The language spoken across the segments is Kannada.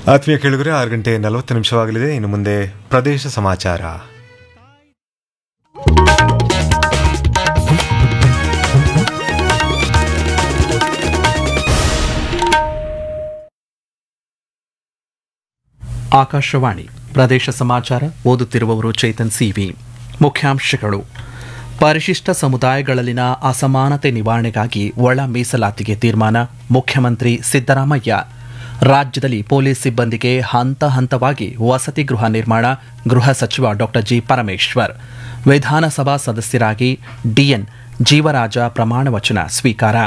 ಆತ್ಮೀಯ ಕೇಳುಗರೆ ಆರು ಗಂಟೆ ನಲವತ್ತು ನಿಮಿಷವಾಗಲಿದೆ ಇನ್ನು ಮುಂದೆ ಪ್ರದೇಶ ಸಮಾಚಾರ ಆಕಾಶವಾಣಿ ಪ್ರದೇಶ ಸಮಾಚಾರ ಓದುತ್ತಿರುವವರು ಚೇತನ್ ಸಿವಿ ಮುಖ್ಯಾಂಶಗಳು ಪರಿಶಿಷ್ಟ ಸಮುದಾಯಗಳಲ್ಲಿನ ಅಸಮಾನತೆ ನಿವಾರಣೆಗಾಗಿ ಒಳ ಮೀಸಲಾತಿಗೆ ತೀರ್ಮಾನ ಮುಖ್ಯಮಂತ್ರಿ ಸಿದ್ದರಾಮಯ್ಯ ರಾಜ್ಯದಲ್ಲಿ ಪೊಲೀಸ್ ಸಿಬ್ಬಂದಿಗೆ ಹಂತ ಹಂತವಾಗಿ ವಸತಿ ಗೃಹ ನಿರ್ಮಾಣ ಗೃಹ ಸಚಿವ ಡಾಕ್ಟರ್ ಜಿ ಪರಮೇಶ್ವರ್ ವಿಧಾನಸಭಾ ಸದಸ್ಯರಾಗಿ ಡಿಎನ್ ಜೀವರಾಜ ಪ್ರಮಾಣ ವಚನ ಸ್ವೀಕಾರ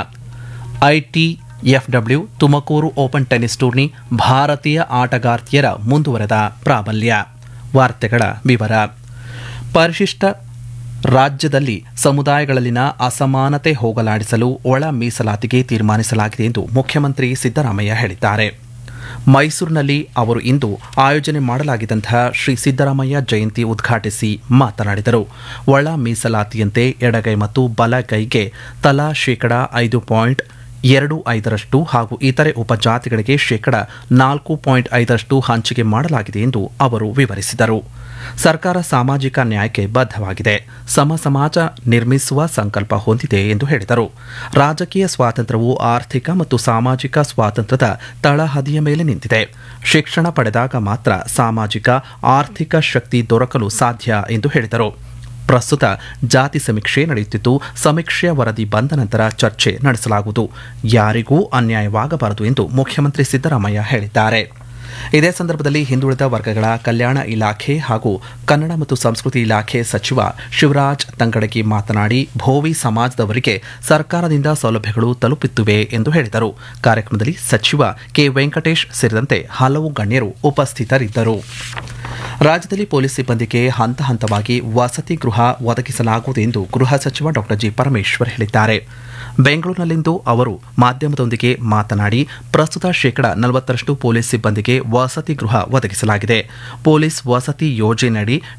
IT FW Tumakuru open tennis ಟೂರ್ನಿ ಭಾರತೀಯ ಆಟಗಾರ್ತಿಯರ ಮುಂದುವರೆದ ಪ್ರಾಬಲ್ಯ ವಾರ್ತೆಗಳ ವಿವರ ಪರಿಶಿಷ್ಟ ರಾಜ್ಯದಲ್ಲಿ ಸಮುದಾಯಗಳಲ್ಲಿನ ಅಸಮಾನತೆ ಹೋಗಲಾಡಿಸಲು ಒಳ ಮೀಸಲಾತಿಗೆ ತೀರ್ಮಾನಿಸಲಾಗಿದೆ ಎಂದು ಮುಖ್ಯಮಂತ್ರಿ ಸಿದ್ದರಾಮಯ್ಯ ಹೇಳಿದ್ದಾರೆ ಮೈಸೂರಿನಲ್ಲಿ ಅವರು ಇಂದು ಆಯೋಜನೆ ಮಾಡಲಾಗಿದ್ದಂತಹ ಶ್ರೀ ಸಿದ್ದರಾಮಯ್ಯ ಜಯಂತಿ ಉದ್ಘಾಟಿಸಿ ಮಾತನಾಡಿದರು ಒಳ ಮೀಸಲಾತಿಯಂತೆ ಎಡಗೈ ಮತ್ತು ಬಲಗೈಗೆ ತಲಾ ಶೇಕಡ ಐದು ಪಾಯಿಂಟ್ ಎರಡು ಐದರಷ್ಟು ಹಾಗೂ ಇತರೆ ಉಪಜಾತಿಗಳಿಗೆ ಶೇಕಡ ನಾಲ್ಕು ಪಾಯಿಂಟ್ ಐದರಷ್ಟು ಹಂಚಿಕೆ ಮಾಡಲಾಗಿದೆ ಎಂದು ಅವರು ವಿವರಿಸಿದರು ಸರ್ಕಾರ ಸಾಮಾಜಿಕ ನ್ಯಾಯಕ್ಕೆ ಬದ್ಧವಾಗಿದೆ ಸಮ ಸಮಾಜ ನಿರ್ಮಿಸುವ ಸಂಕಲ್ಪ ಹೊಂದಿದೆ ಎಂದು ಹೇಳಿದರು ರಾಜಕೀಯ ಸ್ವಾತಂತ್ರ್ಯವು ಆರ್ಥಿಕ ಮತ್ತು ಸಾಮಾಜಿಕ ಸ್ವಾತಂತ್ರ್ಯದ ತಳಹದಿಯ ಮೇಲೆ ನಿಂತಿದೆ ಶಿಕ್ಷಣ ಪಡೆದಾಗ ಮಾತ್ರ ಸಾಮಾಜಿಕ ಆರ್ಥಿಕ ಶಕ್ತಿ ದೊರಕಲು ಸಾಧ್ಯ ಎಂದು ಹೇಳಿದರು ಪ್ರಸ್ತುತ ಜಾತಿ ಸಮೀಕ್ಷೆ ನಡೆಯುತ್ತಿದ್ದು ಸಮೀಕ್ಷೆಯ ವರದಿ ಬಂದ ನಂತರ ಚರ್ಚೆ ನಡೆಸಲಾಗುವುದು ಯಾರಿಗೂ ಅನ್ಯಾಯವಾಗಬಾರದು ಎಂದು ಮುಖ್ಯಮಂತ್ರಿ ಸಿದ್ದರಾಮಯ್ಯ ಹೇಳಿದ್ದಾರೆ ಇದೇ ಸಂದರ್ಭದಲ್ಲಿ ಹಿಂದುಳಿದ ವರ್ಗಗಳ ಕಲ್ಯಾಣ ಇಲಾಖೆ ಹಾಗೂ ಕನ್ನಡ ಮತ್ತು ಸಂಸ್ಕೃತಿ ಇಲಾಖೆ ಸಚಿವ ಶಿವರಾಜ್ ತಂಗಡಗಿ ಮಾತನಾಡಿ ಭೋವಿ ಸಮಾಜದವರಿಗೆ ಸರ್ಕಾರದಿಂದ ಸೌಲಭ್ಯಗಳು ತಲುಪುತ್ತಿವೆ ಎಂದು ಹೇಳಿದರು ಕಾರ್ಯಕ್ರಮದಲ್ಲಿ ಸಚಿವ ಕೆ ವೆಂಕಟೇಶ್ ಸೇರಿದಂತೆ ಹಲವು ಗಣ್ಯರು ಉಪಸ್ಥಿತರಿದ್ದರು ರಾಜ್ಯದಲ್ಲಿ ಪೊಲೀಸ್ ಸಿಬ್ಬಂದಿಗೆ ಹಂತ ಹಂತವಾಗಿ ವಸತಿ ಗೃಹ ಒದಗಿಸಲಾಗುವುದು ಎಂದು ಗೃಹ ಸಚಿವ ಡಾಕ್ಟರ್ ಜಿ ಪರಮೇಶ್ವರ್ ಹೇಳಿದ್ದಾರೆ ಬೆಂಗಳೂರಿನಲ್ಲಿಂದು ಅವರು ಮಾಧ್ಯಮದೊಂದಿಗೆ ಮಾತನಾಡಿ ಪ್ರಸ್ತುತ ಶೇಕಡ ನಲವತ್ತರಷ್ಟು ಪೊಲೀಸ್ ಸಿಬ್ಬಂದಿಗೆ ವಸತಿ ಗೃಹ ಒದಗಿಸಲಾಗಿದೆ ಪೊಲೀಸ್ ವಸತಿ ಯೋಜನೆಯಡಿ